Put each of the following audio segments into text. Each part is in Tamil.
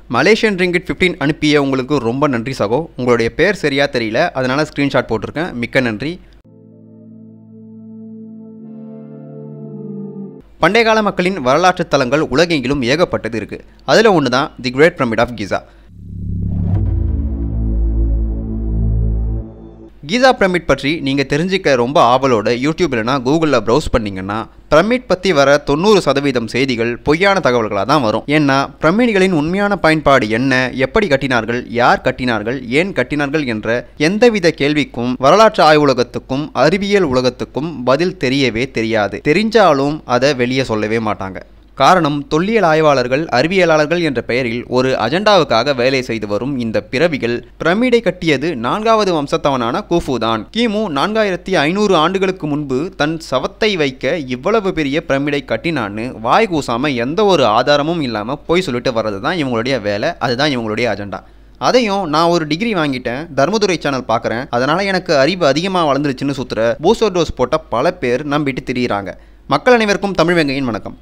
மலேசியன் ரிங்கிட் 15 அனுப்பிய உங்களுக்கு ரொம்ப நன்றி சகோ உங்களுடைய பேர் சரியா தெரியல அதனால ஸ்க்ரீன்ஷாட் போட்டிருக்கேன் மிக்க நன்றி பண்டைய கால மக்களின் வரலாற்று தலங்கள் உலகெங்கிலும் ஏகப்பட்டது இருக்குது அதில் ஒன்று தான் the great pyramid of Giza Giza pyramid பற்றி நீங்கள் தெரிஞ்சுக்க ரொம்ப ஆவலோட யூடியூப் இல்லைனா கூகுளில் ப்ரௌஸ் பண்ணிங்கன்னா பிரமிட் பற்றி வர தொண்ணூறு சதவீதம் செய்திகள் பொய்யான தகவல்களாக தான் வரும் ஏன்னா பிரமிடுகளின் உண்மையான பயன்பாடு என்ன எப்படி கட்டினார்கள் யார் கட்டினார்கள் ஏன் கட்டினார்கள் என்ற எந்தவித கேள்விக்கும் வரலாற்று ஆய்வுலகத்துக்கும் அறிவியல் உலகத்துக்கும் பதில் தெரியவே தெரியாது தெரிஞ்சாலும் அதை வெளியே சொல்லவே மாட்டாங்க காரணம் தொல்லியல் ஆய்வாளர்கள் அறிவியலாளர்கள் என்ற பெயரில் ஒரு அஜெண்டாவுக்காக வேலை செய்து வரும் இந்த பிறவிகள் பிரமிடை கட்டியது நான்காவது வம்சத்தவனான கூஃபு தான் கிமு நான்காயிரத்தி ஐநூறு ஆண்டுகளுக்கு முன்பு தன் சவத்தை வைக்க இவ்வளவு பெரிய பிரமிடை கட்டினான்னு வாய் கூசாம எந்த ஒரு ஆதாரமும் இல்லாமல் போய் சொல்லிட்டு வர்றது தான் இவங்களுடைய வேலை அதுதான் இவங்களுடைய அஜெண்டா அதையும் நான் ஒரு டிகிரி வாங்கிட்டேன் தர்மதுரை சேனல் பார்க்குறேன் அதனால எனக்கு அறிவு அதிகமாக வளர்ந்துருச்சுன்னு சுத்துற பூசோ டோஸ் போட்ட பல பேர் நம்பிட்டு திரியிறாங்க மக்கள் அனைவருக்கும் தமிழ் வெங்கையின் வணக்கம்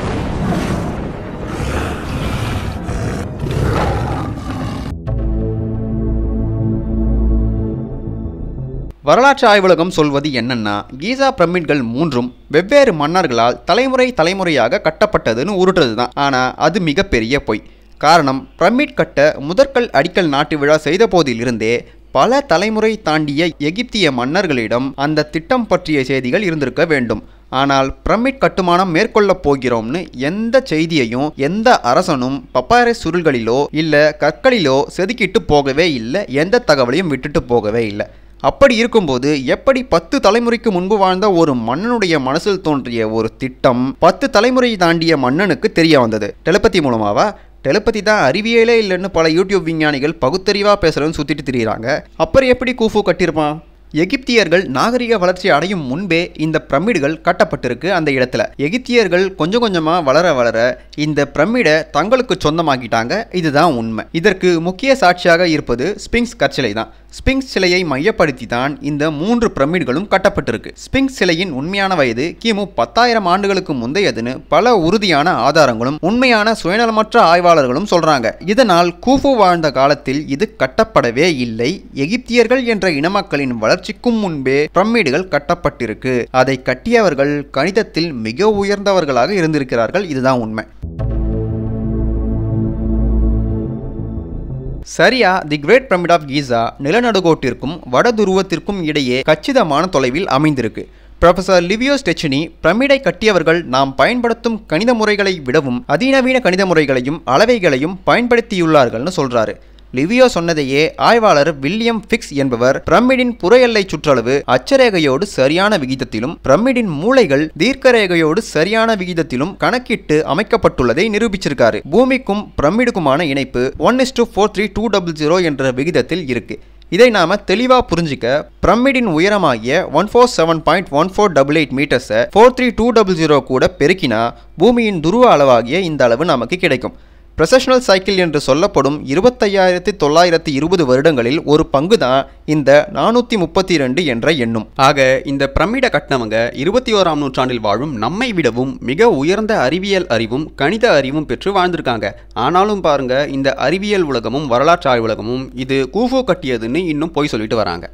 வரலாற்று ஆய்வுலகம் சொல்வது என்னன்னா கீசா பிரமிட்கள் மூன்றும் வெவ்வேறு மன்னர்களால் தலைமுறை தலைமுறையாக கட்டப்பட்டதுன்னு உருட்டுறது தான் ஆனால் அது மிகப்பெரிய பொய் காரணம் பிரமிட் கட்ட முதற்கல் அடிக்கல் நாட்டு விழா செய்த போதிலிருந்தே பல தலைமுறை தாண்டிய எகிப்திய மன்னர்களிடம் அந்த திட்டம் பற்றிய செய்திகள் இருந்திருக்க வேண்டும் ஆனால் பிரமிட் கட்டுமானம் மேற்கொள்ளப் போகிறோம்னு எந்த செய்தியையும் எந்த அரசனும் பப்பாரஸ் சுருள்களிலோ இல்லை கற்களிலோ செதுக்கிட்டு போகவே இல்லை எந்த தகவலையும் விட்டுட்டு போகவே இல்லை அப்படி இருக்கும்போது எப்படி பத்து தலைமுறைக்கு முன்பு வாழ்ந்த ஒரு மன்னனுடைய மனசில் தோன்றிய ஒரு திட்டம் பத்து தலைமுறை தாண்டிய மன்னனுக்கு தெரிய வந்தது டெலபதி மூலமாவா டெலபதி தான் அறிவியலே இல்லைன்னு பல யூடியூப் விஞ்ஞானிகள் பகுத்தறிவாக பேசுகிறேன்னு சுற்றிட்டு திரியிறாங்க அப்புறம் எப்படி கூஃபு கட்டியிருப்பான் எகிப்தியர்கள் நாகரிக வளர்ச்சி அடையும் முன்பே இந்த பிரமிடுகள் கட்டப்பட்டிருக்கு அந்த இடத்துல எகிப்தியர்கள் கொஞ்சம் கொஞ்சமாக வளர வளர இந்த பிரமிடை தங்களுக்கு சொந்தமாக்கிட்டாங்க இதுதான் உண்மை இதற்கு முக்கிய சாட்சியாக இருப்பது ஸ்பிங்ஸ் கற்சிலை தான் ஸ்பிங்ஸ் சிலையை மையப்படுத்தி தான் இந்த மூன்று பிரமிடுகளும் கட்டப்பட்டிருக்கு ஸ்பிங்ஸ் சிலையின் உண்மையான வயது கிமு பத்தாயிரம் ஆண்டுகளுக்கு முந்தையதுன்னு பல உறுதியான ஆதாரங்களும் உண்மையான சுயநலமற்ற ஆய்வாளர்களும் சொல்றாங்க இதனால் கூஃபு வாழ்ந்த காலத்தில் இது கட்டப்படவே இல்லை எகிப்தியர்கள் என்ற இனமக்களின் வளர்ச்சிக்கும் முன்பே பிரமிடுகள் கட்டப்பட்டிருக்கு அதை கட்டியவர்கள் கணிதத்தில் மிக உயர்ந்தவர்களாக இருந்திருக்கிறார்கள் இதுதான் உண்மை சரியா the great pyramid of Giza நிலநடுகோட்டிற்கும் வட துருவத்திற்கும் இடையே கச்சிதமான தொலைவில் அமைந்திருக்கு ப்ரொஃபசர் லிவியோ ஸ்டெச்சினி பிரமிடை கட்டியவர்கள் நாம் பயன்படுத்தும் கணித முறைகளை விடவும் அதிநவீன கணித முறைகளையும் அளவைகளையும் பயன்படுத்தியுள்ளார்கள்னு சொல்றாரு லிவியோ சொன்னதையே ஆய்வாளர் வில்லியம் ஃபிக்ஸ் என்பவர் பிரமிடின் புற எல்லை சுற்றளவு அச்சரேகையோடு சரியான விகிதத்திலும் பிரமிடின் மூளைகள் தீர்க்கரேகையோடு சரியான விகிதத்திலும் கணக்கிட்டு அமைக்கப்பட்டுள்ளதை நிரூபிச்சிருக்காரு பூமிக்கும் பிரமிடுக்குமான இணைப்பு one is two four three two double zero என்ற விகிதத்தில் இருக்கு இதை நாம தெளிவா புரிஞ்சுக்க பிரமிடின் உயரமாகிய one four seven point one four double eight மீட்டர்ஸை four three two double zero கூட பெருக்கினா பூமியின் துருவ அளவாகிய இந்த அளவு நமக்கு கிடைக்கும் ப்ரொஃபஷனல் சைக்கிள் என்று சொல்லப்படும் இருபத்தையாயிரத்தி தொள்ளாயிரத்தி இருபது வருடங்களில் ஒரு பங்கு தான் இந்த நானூற்றி முப்பத்தி ரெண்டு என்ற எண்ணும் ஆக இந்த பிரமிட கட்டினவங்க இருபத்தி ஓராம் நூற்றாண்டில் வாழும் நம்மை விடவும் மிக உயர்ந்த அறிவியல் அறிவும் கணித அறிவும் பெற்று வாழ்ந்திருக்காங்க ஆனாலும் பாருங்க இந்த அறிவியல் உலகமும் வரலாற்று ஆய்வு உலகமும் இது கூஃபோ கட்டியதுன்னு இன்னும் போய் சொல்லிட்டு வராங்க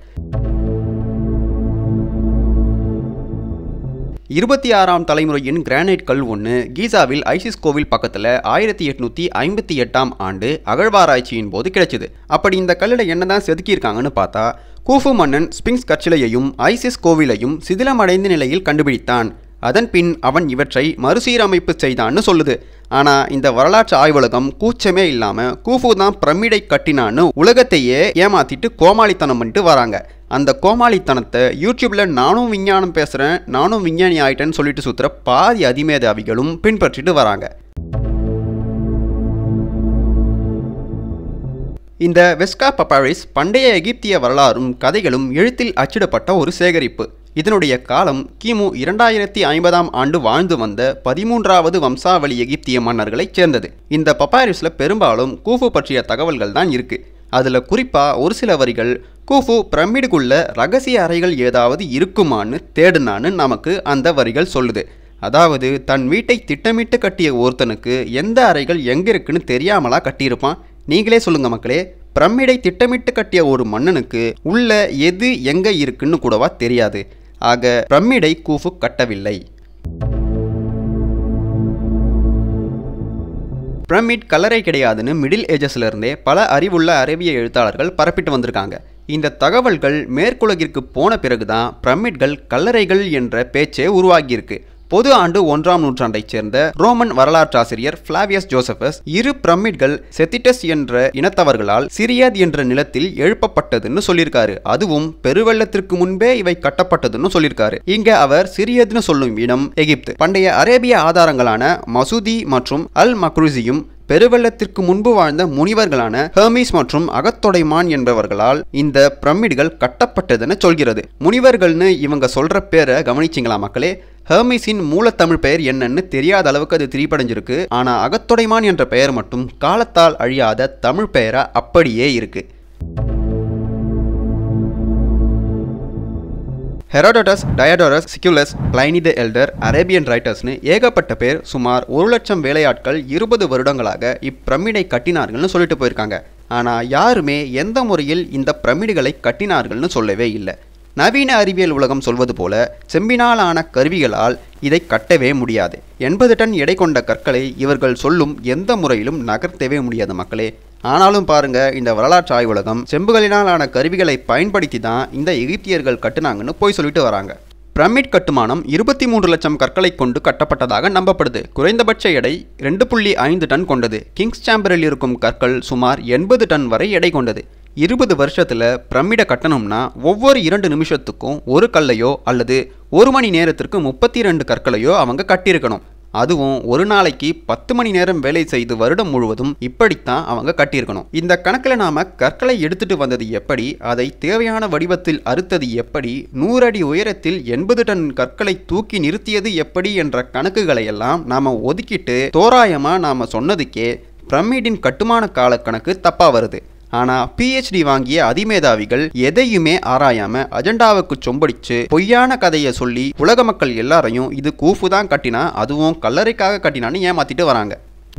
இருபத்தி ஆறாம் தலைமுறையின் கிரானைட் கல் ஒன்று கீசாவில் ஐசிஸ் கோவில் பக்கத்தில் ஆயிரத்தி எட்நூற்றி ஐம்பத்தி எட்டாம் ஆண்டு அகழ்வாராய்ச்சியின் போது கிடைச்சிது அப்படி இந்த கல்லில் என்ன தான் செதுக்கியிருக்காங்கன்னு பார்த்தா கூஃபு மன்னன் ஸ்பிங்ஸ் கற்சிலையையும் ஐசிஸ் கோவிலையும் சிதிலமடைந்த நிலையில் கண்டுபிடித்தான் அதன் பின் அவன் இவற்றை மறுசீரமைப்பு செய்தான்னு சொல்லுது ஆனால் இந்த வரலாற்று ஆய்வுலகம் கூச்சமே இல்லாமல் கூஃபு தான் பிரமிடை கட்டினான்னு உலகத்தையே ஏமாத்திட்டு கோமாளித்தனம் பண்ணிட்டு வராங்க அந்த கோமாளித்தனத்தை யூடியூப்ல நானும் விஞ்ஞானம் பேசுகிறேன் நானும் விஞ்ஞானி ஆயிட்டேன்னு சொல்லிட்டு சுற்றுற பாதி அதிமேதாவிகளும் பின்பற்றிட்டு வராங்க இந்த வெஸ்கா பப்பாரிஸ் பண்டைய எகிப்திய வரலாறும் கதைகளும் எழுத்தில் அச்சிடப்பட்ட ஒரு சேகரிப்பு இதனுடைய காலம் கிமு இரண்டாயிரத்தி ஐம்பதாம் ஆண்டு வாழ்ந்து வந்த பதிமூன்றாவது வம்சாவளி எகிப்திய மன்னர்களைச் சேர்ந்தது இந்த பப்பாரிஸில் பெரும்பாலும் கூஃபு பற்றிய தகவல்கள் தான் இருக்கு அதில் குறிப்பாக ஒரு சில வரிகள் கூஃபு பிரமிடுக்குள்ள ரகசிய அறைகள் ஏதாவது இருக்குமான்னு தேடுனான்னு நமக்கு அந்த வரிகள் சொல்லுது அதாவது தன் வீட்டை திட்டமிட்டு கட்டிய ஒருத்தனுக்கு எந்த அறைகள் எங்க இருக்குன்னு தெரியாமலா கட்டியிருப்பான் நீங்களே சொல்லுங்க மக்களே பிரமிடை திட்டமிட்டு கட்டிய ஒரு மன்னனுக்கு உள்ள எது எங்க இருக்குன்னு கூடவா தெரியாது ஆக பிரமிடை கூஃபு கட்டவில்லை பிரமிட் கல்லறை கிடையாதுன்னு மிடில் ஏஜஸ்ல இருந்தே பல அறிவுள்ள அரேபிய எழுத்தாளர்கள் பரப்பிட்டு வந்திருக்காங்க இந்த தகவல்கள் மேற்குலகிற்கு போன பிறகுதான் பிரமிட்கள் கல்லறைகள் என்ற பேச்சே உருவாகியிருக்கு பொது ஆண்டு ஒன்றாம் நூற்றாண்டைச் சேர்ந்த ரோமன் வரலாற்றாசிரியர் பிளாவியஸ் ஜோசபஸ் இரு பிரமிட்கள் செத்திட்டஸ் என்ற இனத்தவர்களால் சிரியத் என்ற நிலத்தில் எழுப்பப்பட்டதுன்னு சொல்லியிருக்காரு அதுவும் பெருவெள்ளத்திற்கு முன்பே இவை கட்டப்பட்டதுன்னு சொல்லியிருக்காரு இங்க அவர் சிரியத்னு சொல்லும் இடம் எகிப்து பண்டைய அரேபிய ஆதாரங்களான மசூதி மற்றும் அல் மக்ருசியும் பெருவெள்ளத்திற்கு முன்பு வாழ்ந்த முனிவர்களான ஹெர்மிஸ் மற்றும் அகத்தொடைமான் என்பவர்களால் இந்த பிரமிடுகள் கட்டப்பட்டதுன்னு சொல்கிறது முனிவர்கள்னு இவங்க சொல்ற பேரை கவனிச்சிங்களா மக்களே ஹெர்மிஸின் மூலத்தமிழ் பெயர் என்னன்னு தெரியாத அளவுக்கு அது திரிப்படைஞ்சிருக்கு ஆனா அகத்தொடைமான் என்ற பெயர் மட்டும் காலத்தால் அழியாத தமிழ் பெயரா அப்படியே இருக்கு Herodotus Diodorus Siculus Pliny the elder Arabian ரைட்டர்ஸ்னு ஏகப்பட்ட பேர் சுமார் ஒரு லட்சம் வேலையாட்கள் இருபது வருடங்களாக இப்பிரமிடை கட்டினார்கள்னு சொல்லிட்டு போயிருக்காங்க ஆனால் யாருமே எந்த முறையில் இந்த பிரமிடுகளை கட்டினார்கள்னு சொல்லவே இல்லை நவீன அறிவியல் உலகம் சொல்வது போல செம்பினால் ஆன கருவிகளால் இதை கட்டவே முடியாது எண்பது டன் எடை கொண்ட கற்களை இவர்கள் சொல்லும் எந்த முறையிலும் நகர்த்தவே முடியாது மக்களே ஆனாலும் பாருங்க இந்த வரலாற்று ஆய்வுலகம் செம்புகளினால் ஆன கருவிகளை பயன்படுத்தி தான் இந்த எகிப்தியர்கள் கட்டுனாங்கன்னு போய் சொல்லிட்டு வராங்க பிரமிட் கட்டுமானம் இருபத்தி மூன்று லட்சம் கற்களை கொண்டு கட்டப்பட்டதாக நம்பப்படுது குறைந்தபட்ச எடை ரெண்டு புள்ளி ஐந்து டன் கொண்டது கிங்ஸ் சாம்பரில் இருக்கும் கற்கள் சுமார் எண்பது டன் வரை எடை கொண்டது இருபது வருஷத்தில் பிரமிடை கட்டணும்னா ஒவ்வொரு இரண்டு நிமிஷத்துக்கும் ஒரு கல்லையோ அல்லது ஒரு மணி நேரத்திற்கு முப்பத்தி ரெண்டு கற்களையோ அவங்க கட்டியிருக்கணும் அதுவும் ஒரு நாளைக்கு பத்து மணி நேரம் வேலை செய்து வருடம் முழுவதும் இப்படித்தான் அவங்க கட்டியிருக்கணும் இந்த கணக்கில் நாம கற்களை எடுத்துட்டு வந்தது எப்படி அதை தேவையான வடிவத்தில் அறுத்தது எப்படி நூறு அடி உயரத்தில் எண்பது டன் கற்களை தூக்கி நிறுத்தியது எப்படி என்ற கணக்குகளை எல்லாம் நாம ஒதுக்கிட்டு தோராயமா நாம சொன்னதுக்கே பிரமிடின் கட்டுமான காலக்கணக்கு தப்பா வருது ஆனா பிஹெச்டி வாங்கிய அதிமேதாவிகள் எதையுமே ஆராயாம அஜெண்டாவுக்கு சொம்படிச்சு பொய்யான கதையை சொல்லி உலக மக்கள் எல்லாரையும் இது கூஃபு தான் கட்டினா அதுவும் கல்லறைக்காக கட்டினான்னு ஏமாத்திட்டு வராங்க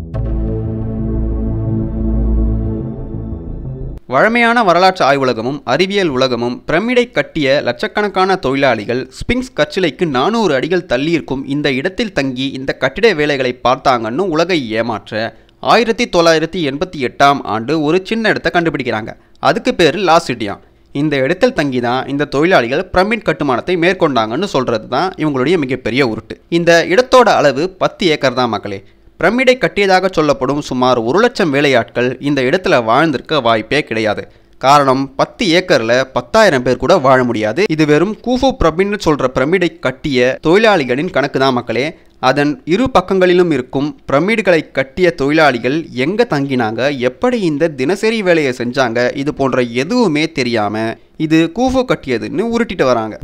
வழமையான வரலாற்று ஆய்வுலகமும் அறிவியல் உலகமும் பிரமிடை கட்டிய லட்சக்கணக்கான தொழிலாளிகள் ஸ்பிங்ஸ் கச்சிலைக்கு நானூறு அடிகள் தள்ளியிருக்கும் இந்த இடத்தில் தங்கி இந்த கட்டிட வேலைகளை பார்த்தாங்கன்னு உலகை ஏமாற்ற ஆயிரத்தி தொள்ளாயிரத்தி எண்பத்தி எட்டாம் ஆண்டு ஒரு சின்ன இடத்தை கண்டுபிடிக்கிறாங்க அதுக்கு பேர் லாசிட்டியா இந்த இடத்தில் தங்கி தான் இந்த தொழிலாளிகள் பிரமிட் கட்டுமானத்தை மேற்கொண்டாங்கன்னு சொல்கிறது தான் இவங்களுடைய மிகப்பெரிய உருட்டு இந்த இடத்தோட அளவு பத்து ஏக்கர் தான் மக்களே பிரமிடை கட்டியதாக சொல்லப்படும் சுமார் ஒரு லட்சம் வேலையாட்கள் இந்த இடத்துல வாழ்ந்திருக்க வாய்ப்பே கிடையாது காரணம் பத்து ஏக்கரில் பத்தாயிரம் பேர் கூட வாழ முடியாது இது வெறும் கூஃபு பிரமிட்னு சொல்கிற பிரமிடை கட்டிய தொழிலாளிகளின் கணக்கு தான் மக்களே அதன் இரு பக்கங்களிலும் இருக்கும் பிரமிடுகளை கட்டிய தொழிலாளிகள் எங்கே தங்கினாங்க எப்படி இந்த தினசரி வேலையை செஞ்சாங்க இது போன்ற எதுவுமே தெரியாமல் இது கூஃபு கட்டியதுன்னு உருட்டிட்டு வராங்க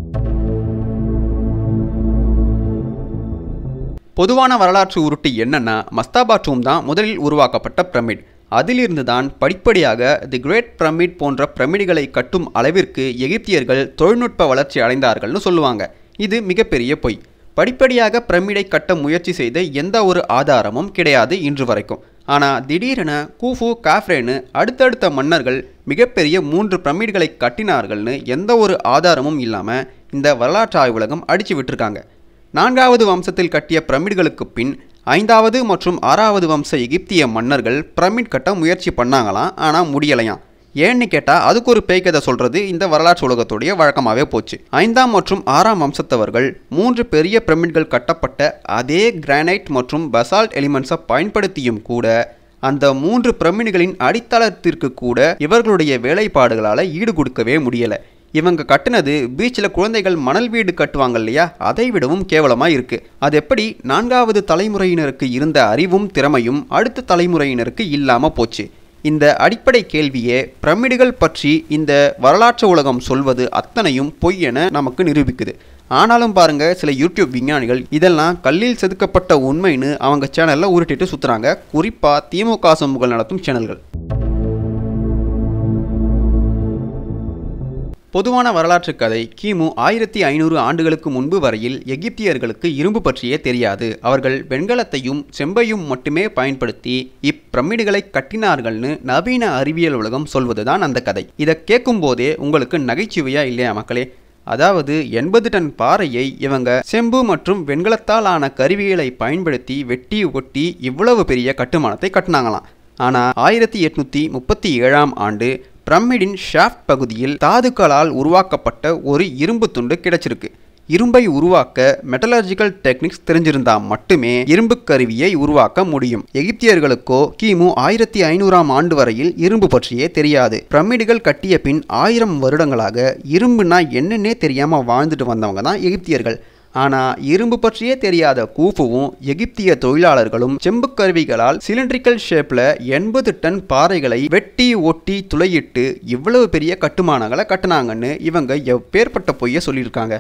பொதுவான வரலாற்று உருட்டு என்னன்னா மஸ்தாபா டூம் தான் முதலில் உருவாக்கப்பட்ட பிரமிட் அதிலிருந்து தான் படிப்படியாக தி கிரேட் பிரமிட் போன்ற பிரமிடுகளை கட்டும் அளவிற்கு எகிப்தியர்கள் தொழில்நுட்ப வளர்ச்சி அடைந்தார்கள்னு சொல்லுவாங்க இது மிகப்பெரிய பொய் படிப்படியாக பிரமிடை கட்ட முயற்சி செய்த எந்த ஒரு ஆதாரமும் கிடையாது இன்று வரைக்கும் ஆனால் திடீரென கூஃபு காஃப்ரேனு அடுத்தடுத்த மன்னர்கள் மிகப்பெரிய மூன்று பிரமிடுகளை கட்டினார்கள்னு எந்த ஒரு ஆதாரமும் இல்லாமல் இந்த வரலாற்று ஆய்வுலகம் அடிச்சு விட்டுருக்காங்க நான்காவது வம்சத்தில் கட்டிய பிரமிடுகளுக்கு பின் ஐந்தாவது மற்றும் ஆறாவது வம்ச எகிப்திய மன்னர்கள் பிரமிட் கட்ட முயற்சி பண்ணாங்களாம் ஆனால் முடியலையாம் ஏன்னு கேட்டால் அதுக்கு ஒரு பேய்கதை சொல்கிறது இந்த வரலாற்று உலகத்துடைய வழக்கமாகவே போச்சு ஐந்தாம் மற்றும் ஆறாம் வம்சத்தவர்கள் மூன்று பெரிய பிரமிட்கள் கட்டப்பட்ட அதே கிரானைட் மற்றும் பசால்ட் எலிமெண்ட்ஸை பயன்படுத்தியும் கூட அந்த மூன்று பிரமிடுகளின் அடித்தளத்திற்கு கூட இவர்களுடைய வேலைப்பாடுகளால் ஈடு கொடுக்கவே முடியலை இவங்க கட்டுனது பீச்சில் குழந்தைகள் மணல் வீடு கட்டுவாங்க இல்லையா அதை விடவும் கேவலமாக இருக்குது அது எப்படி நான்காவது தலைமுறையினருக்கு இருந்த அறிவும் திறமையும் அடுத்த தலைமுறையினருக்கு இல்லாமல் போச்சு இந்த அடிப்படை கேள்வியே பிரமிடுகள் பற்றி இந்த வரலாற்று உலகம் சொல்வது அத்தனையும் பொய் என நமக்கு நிரூபிக்குது ஆனாலும் பாருங்க சில யூடியூப் விஞ்ஞானிகள் இதெல்லாம் கல்லில் செதுக்கப்பட்ட உண்மைன்னு அவங்க சேனலில் உருட்டிட்டு சுற்றுறாங்க குறிப்பாக திமுக சமூகங்கள் நடத்தும் சேனல்கள் பொதுவான வரலாற்று கதை கிமு ஆயிரத்தி ஐநூறு ஆண்டுகளுக்கு முன்பு வரையில் எகிப்தியர்களுக்கு இரும்பு பற்றியே தெரியாது அவர்கள் வெண்கலத்தையும் செம்பையும் மட்டுமே பயன்படுத்தி இப்பிரமிடுகளை கட்டினார்கள்னு நவீன அறிவியல் உலகம் சொல்வதுதான் அந்த கதை இதை கேட்கும் போதே உங்களுக்கு நகைச்சுவையா இல்லையா மக்களே அதாவது எண்பது டன் பாறையை இவங்க செம்பு மற்றும் வெண்கலத்தால் ஆன கருவிகளை பயன்படுத்தி வெட்டி ஒட்டி இவ்வளவு பெரிய கட்டுமானத்தை கட்டினாங்களாம் ஆனால் ஆயிரத்தி எட்நூற்றி முப்பத்தி ஏழாம் ஆண்டு பிரமிடின் ஷாஃப்ட் பகுதியில் தாதுக்களால் உருவாக்கப்பட்ட ஒரு இரும்பு துண்டு கிடைச்சிருக்கு இரும்பை உருவாக்க மெட்டலர்ஜிக்கல் டெக்னிக்ஸ் தெரிஞ்சிருந்தா மட்டுமே இரும்பு கருவியை உருவாக்க முடியும் எகிப்தியர்களுக்கோ கிமு ஆயிரத்தி ஐநூறாம் ஆண்டு வரையில் இரும்பு பற்றியே தெரியாது பிரமிடுகள் கட்டிய பின் ஆயிரம் வருடங்களாக இரும்புனா என்னன்னே தெரியாம வாழ்ந்துட்டு வந்தவங்க தான் எகிப்தியர்கள் ஆனால் இரும்பு பற்றியே தெரியாத கூஃபுவும் எகிப்திய தொழிலாளர்களும் செம்பு கருவிகளால் சிலிண்ட்ரிக்கல் ஷேப்பில் எண்பது டன் பாறைகளை வெட்டி ஒட்டி துளையிட்டு இவ்வளவு பெரிய கட்டுமானங்களை கட்டினாங்கன்னு இவங்க எப்பேற்பட்ட பொய்யை சொல்லியிருக்காங்க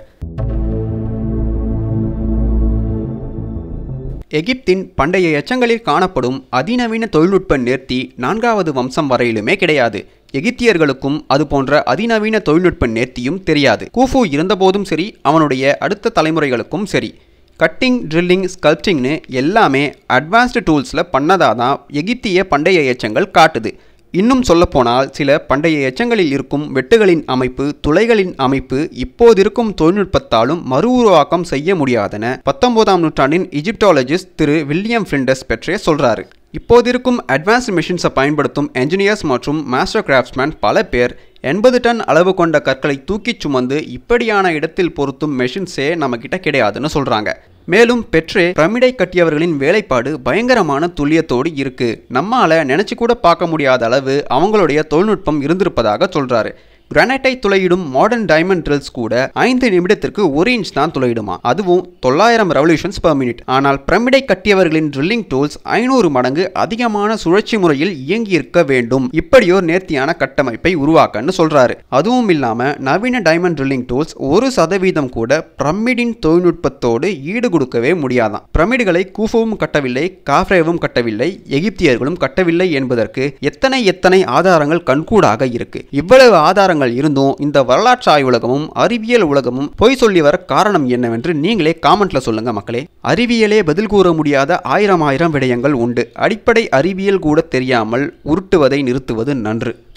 எகிப்தின் பண்டைய எச்சங்களில் காணப்படும் அதிநவீன தொழில்நுட்ப நேர்த்தி நான்காவது வம்சம் வரையிலுமே கிடையாது எகிப்தியர்களுக்கும் அது போன்ற அதிநவீன தொழில்நுட்ப நேர்த்தியும் தெரியாது கூஃபு இருந்தபோதும் சரி அவனுடைய அடுத்த தலைமுறைகளுக்கும் சரி கட்டிங் ட்ரில்லிங் ஸ்கல்ப்டிங்னு எல்லாமே அட்வான்ஸ்டு டூல்ஸில் பண்ணதாக தான் எகிப்திய பண்டைய எச்சங்கள் காட்டுது இன்னும் சொல்லப்போனால் சில பண்டைய எச்சங்களில் இருக்கும் வெட்டுகளின் அமைப்பு துளைகளின் அமைப்பு இப்போதிருக்கும் தொழில்நுட்பத்தாலும் மறு உருவாக்கம் செய்ய முடியாதென பத்தொன்பதாம் நூற்றாண்டின் இஜிப்டாலஜிஸ்ட் திரு வில்லியம் ஃபிளிண்டஸ் பெற்றே சொல்றாரு இப்போதிருக்கும் அட்வான்ஸ்ட் மிஷின்ஸை பயன்படுத்தும் என்ஜினியர்ஸ் மற்றும் மாஸ்டர் கிராஃப்ட்ஸ்மேன் பல பேர் எண்பது டன் அளவு கொண்ட கற்களை தூக்கிச் சுமந்து இப்படியான இடத்தில் பொருத்தும் மெஷின்ஸே நம்மக்கிட்ட கிடையாதுன்னு சொல்கிறாங்க மேலும் பெற்றே பிரமிடை கட்டியவர்களின் வேலைப்பாடு பயங்கரமான துல்லியத்தோடு இருக்கு நம்மால நினைச்சு கூட பார்க்க முடியாத அளவு அவங்களுடைய தொழில்நுட்பம் இருந்திருப்பதாக சொல்றாரு கிரானைட்டை துளையிடும் மாடர்ன் டைமண்ட் ட்ரில்ஸ் கூட ஐந்து நிமிடத்திற்கு ஒரு இன்ச் தான் துளையிடுமா அதுவும் தொள்ளாயிரம் ரெவல்யூஷன்ஸ் பெர் மினிட் ஆனால் பிரமிடை கட்டியவர்களின் ட்ரில்லிங் டூல்ஸ் ஐநூறு மடங்கு அதிகமான சுழற்சி முறையில் இயங்கி இருக்க வேண்டும் இப்படியோர் நேர்த்தியான கட்டமைப்பை உருவாக்கன்னு சொல்றாரு அதுவும் இல்லாம நவீன டைமண்ட் ட்ரில்லிங் டூல்ஸ் ஒரு சதவீதம் கூட பிரமிடின் தொழில்நுட்பத்தோடு ஈடு கொடுக்கவே முடியாதாம் பிரமிடுகளை கூஃபுவும் கட்டவில்லை காஃப்ரேவும் கட்டவில்லை எகிப்தியர்களும் கட்டவில்லை என்பதற்கு எத்தனை எத்தனை ஆதாரங்கள் கண்கூடாக இருக்கு இவ்வளவு ஆதாரங்கள் இருந்தும் இந்த வரலாற்று ஆய்வுலகமும் அறிவியல் உலகமும் பொய் சொல்லி வர காரணம் என்னவென்று நீங்களே காமெண்ட்ல சொல்லுங்க மக்களே அறிவியலே பதில் கூற முடியாத ஆயிரம் ஆயிரம் விடயங்கள் உண்டு அடிப்படை அறிவியல் கூட தெரியாமல் உருட்டுவதை நிறுத்துவது நன்று